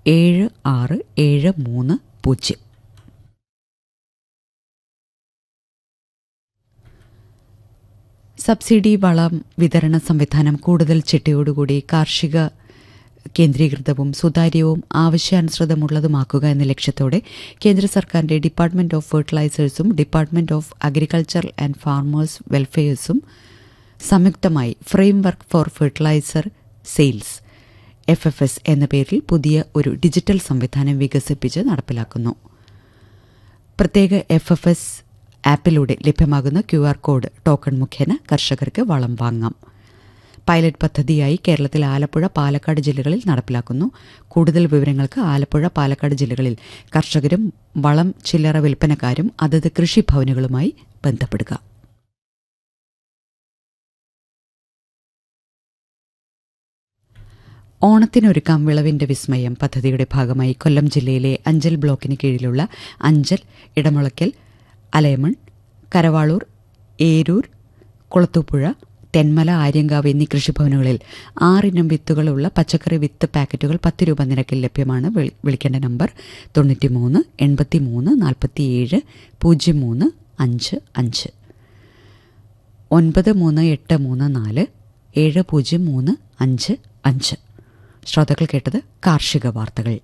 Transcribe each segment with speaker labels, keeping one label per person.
Speaker 1: ഏഴ് ആറ് ഏഴ് മൂന്ന് പൂജ്യം സബ്സിഡി വളം വിതരണ സംവിധാനം കൂടുതൽ ചിട്ടയോടുകൂടി കാർഷിക കേന്ദ്രീകൃതവും സുതാര്യവും ആവശ്യാനുസൃതമുള്ളതുമാക്കുക എന്ന ലക്ഷ്യത്തോടെ കേന്ദ്ര സർക്കാരിന്റെ ഡിപ്പാർട്ട്മെന്റ് ഓഫ് ഫെർട്ടിലൈസേഴ്സും department of agriculture and farmers വെൽഫെയേഴ്സും സംയുക്തമായി framework for fertilizer sales F F S എന്ന പേരിൽ പുതിയ ഒരു ഡിജിറ്റൽ സംവിധാനം വികസിപ്പിച്ച് നടപ്പിലാക്കുന്നു പ്രത്യേക എഫ് എഫ് എസ് ആപ്പിലൂടെ ലഭ്യമാകുന്ന ക്യു ആർ കോഡ് ടോക്കൺ മുഖേന കർഷകർക്ക് വളം വാങ്ങാം പൈലറ്റ് പദ്ധതിയായി കേരളത്തിൽ ആലപ്പുഴ പാലക്കാട് ജില്ലകളിൽ നടപ്പിലാക്കുന്നു കൂടുതൽ വിവരങ്ങൾക്ക് ആലപ്പുഴ പാലക്കാട് ജില്ലകളിൽ കർഷകരും വളം ചില്ലറ വിൽപ്പനക്കാരും അതത് കൃഷിഭവനുകളുമായി ബന്ധപ്പെടുക ഓണത്തിനൊരുക്കാം വിളവിന്റെ വിസ്മയം പദ്ധതിയുടെ ഭാഗമായി കൊല്ലം ജില്ലയിലെ അഞ്ചൽ ബ്ലോക്കിന് കീഴിലുള്ള അഞ്ചൽ ഇടമുളയ്ക്കൽ അലയമൺ കരവാളൂർ ഏരൂർ കുളത്തൂപ്പുഴ തെന്മല ആര്യങ്കാവ് എന്നീ കൃഷിഭവനുകളിൽ ആറിനം വിത്തുകളുള്ള പച്ചക്കറി വിത്ത് പാക്കറ്റുകൾ പത്ത് രൂപ നിരക്കിൽ ലഭ്യമാണ് വിളി- വിളിക്കേണ്ട നമ്പർ തൊണ്ണൂറ്റിമൂന്ന് എൺപത്തിമൂന്ന് നാൽപ്പത്തിയേഴ് പൂജ്യം മൂന്ന് അഞ്ച് അഞ്ച് ഒൻപത് മൂന്ന് എട്ട് മൂന്ന് നാല് ഏഴ് പൂജ്യം മൂന്ന് അഞ്ച് അഞ്ച് ശ്രോതാക്കൾ കേട്ടത് കാർഷിക വാർത്തകൾ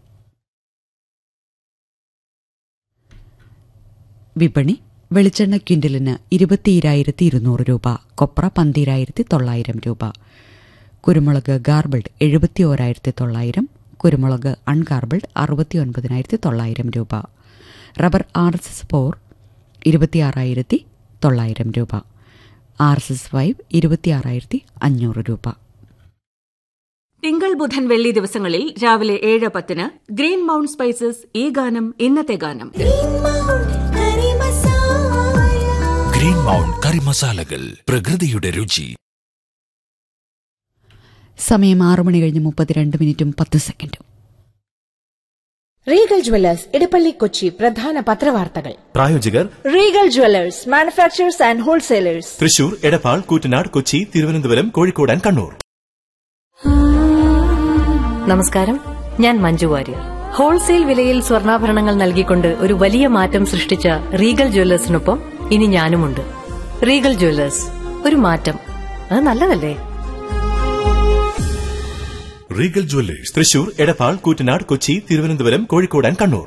Speaker 1: വിപണി വെളിച്ചെണ്ണ ക്വിൻ്റലിന് ഇരുപത്തിയിരായിരത്തി ഇരുന്നൂറ് രൂപ കൊപ്ര പന്തിരായിരത്തി തൊള്ളായിരം രൂപ കുരുമുളക് ഗാർബിൾഡ് എഴുപത്തി ഓരായിരത്തി തൊള്ളായിരം കുരുമുളക് അൺഗാർബിൾഡ് അറുപത്തി ഒൻപതിനായിരത്തി തൊള്ളായിരം രൂപ rubber R S S four ഇരുപത്തിയാറായിരത്തി തൊള്ളായിരം രൂപ ആർ എസ് എസ് ഫൈവ് ഇരുപത്തിയാറായിരത്തി അഞ്ഞൂറ് രൂപ
Speaker 2: തിങ്കൾ ബുധൻ വെള്ളി ദിവസങ്ങളിൽ രാവിലെ ഏഴ് പത്തിന് ഗ്രീൻ മൗണ്ട് സ്പൈസസ് ഈ ഗാനം ഇന്നത്തെ ഗാനം
Speaker 3: ഗ്രീൻ മൗണ്ട് കറി മസാലകൾ പ്രകൃതിയുടെ രുചി
Speaker 1: സമയം ആറു മണി കഴിഞ്ഞ് മുപ്പത്തിരണ്ട് മിനിറ്റും പത്ത് സെക്കൻഡും
Speaker 4: റീഗൽ ജുവല്ലേഴ്സ് ഇടപ്പള്ളി കൊച്ചി പ്രധാന പത്രവാർത്തകൾ
Speaker 5: പ്രായോജകർ
Speaker 4: Regal jewellers manufacturers and wholesalers
Speaker 5: Thrissur Edappal Koottanad Kochi Thiruvananthapuram Kozhikode and Kannur
Speaker 6: നമസ്കാരം ഞാൻ മഞ്ജു വാര്യർ ഹോൾസെയിൽ വിലയിൽ സ്വർണ്ണാഭരണങ്ങൾ നൽകിക്കൊണ്ട് ഒരു വലിയ മാറ്റം സൃഷ്ടിച്ച റീഗൽ ജ്വല്ലേഴ്സിനൊപ്പം ഇനി ഞാനുമുണ്ട് റീഗൽ ജ്വല്ലേഴ്സ് ഒരു മാറ്റം അത് നല്ലതല്ലേ
Speaker 5: Regal jewellers Thrissur Edappal Koottanad Kochi Thiruvananthapuram Kozhikode and Kannur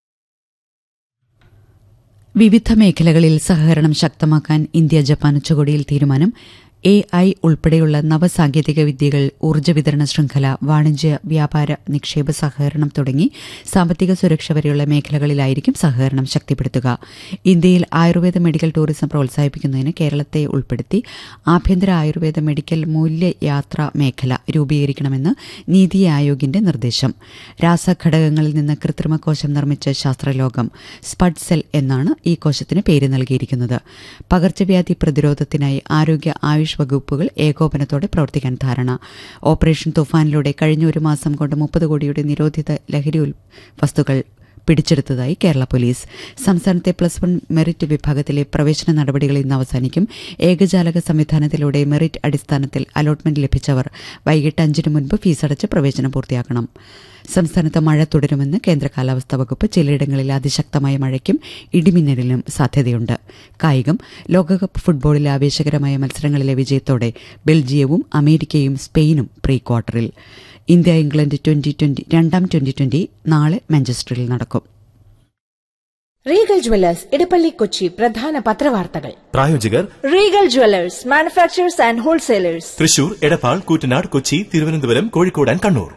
Speaker 1: വിവിധ മേഖലകളിൽ സഹകരണം ശക്തമാക്കാൻ ഇന്ത്യ ജപ്പാൻ ഉച്ചകോടിയിൽ തീരുമാനം എ ഐ ഉൾപ്പെടെയുള്ള നവസാങ്കേതിക വിദ്യകൾ ഊർജ്ജ വിതരണ ശൃംഖല വാണിജ്യ വ്യാപാര നിക്ഷേപ സഹകരണം തുടങ്ങി സാമ്പത്തിക സുരക്ഷ വരെയുള്ള മേഖലകളിലായിരിക്കും സഹകരണം ശക്തിപ്പെടുത്തുക ഇന്ത്യയിൽ ആയുർവേദ മെഡിക്കൽ ടൂറിസം പ്രോത്സാഹിപ്പിക്കുന്നതിന് കേരളത്തെ ഉൾപ്പെടുത്തി ആഭ്യന്തര ആയുർവേദ മെഡിക്കൽ മൂല്യയാത്രാ മേഖല രൂപീകരിക്കണമെന്ന് നീതി ആയോഗിന്റെ നിർദ്ദേശം രാസഘടകങ്ങളിൽ നിന്ന് കൃത്രിമ കോശം നിർമ്മിച്ച ശാസ്ത്രലോകം സ്പഡ് സെൽ എന്നാണ് ഈ കോശത്തിന് പേര് നൽകിയിരിക്കുന്നത് പകർച്ചവ്യാധി പ്രതിരോധത്തിനായി ആരോഗ്യ ആയുഷ് വകുപ്പുകൾ ഏകോപനത്തോടെ പ്രവർത്തിക്കാൻ ധാരണ ഓപ്പറേഷൻ തുഫാനിലൂടെ കഴിഞ്ഞ ഒരു മാസം കൊണ്ട് മുപ്പത് കോടിയുടെ നിരോധിത ലഹരി ഉൽ- വസ്തുക്കൾ പിടിച്ചെടുത്തതായി കേരള പോലീസ് സംസ്ഥാനത്തെ പ്ലസ് വൺ മെറിറ്റ് വിഭാഗത്തിലെ പ്രവേശന നടപടികൾ ഇന്ന് അവസാനിക്കും ഏകജാലക സംവിധാനത്തിലൂടെ മെറിറ്റ് അടിസ്ഥാനത്തിൽ അലോട്ട്മെന്റ് ലഭിച്ചവർ വൈകിട്ട് അഞ്ചിന് മുൻപ് ഫീസടച്ച് പ്രവേശനം പൂർത്തിയാക്കണം സംസ്ഥാനത്ത് മഴ തുടരുമെന്ന് കേന്ദ്ര കാലാവസ്ഥാ വകുപ്പ് ചിലയിടങ്ങളിൽ അതിശക്തമായ മഴയ്ക്കും ഇടിമിന്നലിനും സാധ്യതയുണ്ട് കായികം ലോകകപ്പ് ഫുട്ബോളിൽ ആവേശകരമായ മത്സരങ്ങളിലെ വിജയത്തോടെ ബെൽജിയവും അമേരിക്കയും സ്പെയിനും പ്രീ ക്വാർട്ടറിൽ ഇന്ത്യ ഇംഗ്ലണ്ട് ട്വന്റി ട്വന്റി രണ്ടാം ട്വന്റി ട്വന്റി നാളെ മാഞ്ചസ്റ്ററിൽ നടക്കും
Speaker 4: റീഗൽ ജുവല്ലേഴ്സ് ഇടപ്പള്ളി കൊച്ചി പ്രധാന പത്രവാർത്തകൾ
Speaker 5: പ്രായോജകർ
Speaker 4: Regal jewellers manufacturers and wholesalers
Speaker 5: Thrissur Edappal Koottanad Kochi Thiruvananthapuram Kozhikode and Kannur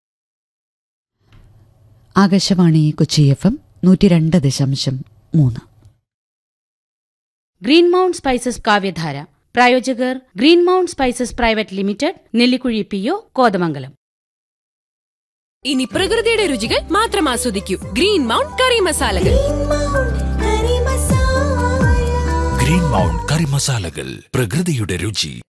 Speaker 1: Akashvani Kochi F M നൂറ്റി രണ്ട് ദശാംശം മൂന്ന്
Speaker 7: ഗ്രീൻ മൗണ്ട് സ്പൈസസ് കാവ്യധാര പ്രായോജകർ green mount spices private limited Nellikuzhi P O Kothamangalam
Speaker 8: ഇനി പ്രകൃതിയുടെ രുചികൾ മാത്രം ആസ്വദിക്കൂ ഗ്രീൻ മൗണ്ട് കറി മസാലകൾ
Speaker 3: ഗ്രീൻ മൗണ്ട് കറി മസാലകൾ പ്രകൃതിയുടെ രുചി